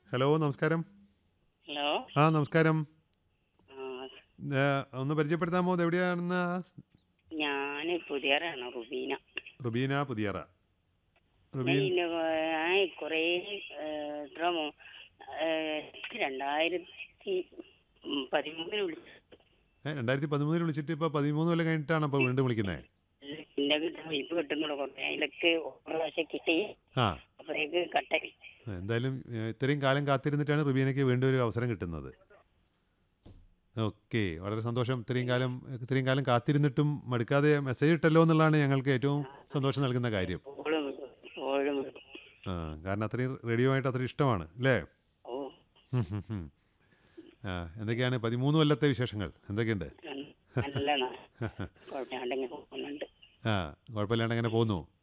Hello നമസ്കാരം hello ആ നമസ്കാരം ആ, ഏ, ഒന്ന് പരിചയപ്പെടുത്താമോ ഇത് എവിടെയാണെന്ന് ഞാന് പുതിയറാണ് റുബീന റുബീന പുതിയറ ഞാൻ റുബീൻ ഇന്ന, ആ, കുറേ ഏ, എത്ര മോ- ഏ, രണ്ടായിരത്തി ഉം, പതിമൂന്നിന് വിളിച്ചു ഏ രണ്ടായിരത്തി പതിമൂന്നിൽ വിളിച്ചിട്ട് ഇപ്പോൾ പതിമൂന്ന് കൊല്ലം കഴിഞ്ഞിട്ടാണ് അപ്പോൾ വീണ്ടും വിളിക്കുന്നത് പിന്നെ കിട്ടും ഇപ്പൊ കിട്ടുന്നുള്ളൂ കുറേ അതിലൊക്കെ ഒരു പ്രാവശ്യം കിട്ടി ആ അപ്പോഴേക്ക് കട്ടായി എന്തായാലും ഏ, ഇത്രയും കാലം കാത്തിരുന്നിട്ടാണ് റുബീനയ്ക്ക് വീണ്ടും ഒരു അവസരം കിട്ടുന്നത് ഓക്കെ വളരെ സന്തോഷം ഇത്രയും കാലം ഇത്രയും കാലം കാത്തിരുന്നിട്ടും മടുക്കാതെ മെസ്സേജ് ഇട്ടല്ലോ എന്നുള്ളതാണ് ഞങ്ങൾക്ക് ഏറ്റവും സന്തോഷം നൽകുന്ന കാര്യം ഓളും ഓളും വിടും. ആ കാരണം അത്രയും റേഡിയോ ആയിട്ട് അത്രയും ഇഷ്ടമാണ് അല്ലേ ഓ ഹും, ഹും, ഹും. ആ എന്തൊക്കെയാണ് പതിമൂന്ന് കൊല്ലത്തെ വിശേഷങ്ങൾ എന്തൊക്കെയുണ്ട് നല്ല കുഴപ്പമില്ലാണ്ട് ഇങ്ങനെ പോകുന്നുണ്ട് ആ കുഴപ്പമില്ലാണ്ട് അങ്ങനെ പോകുന്നു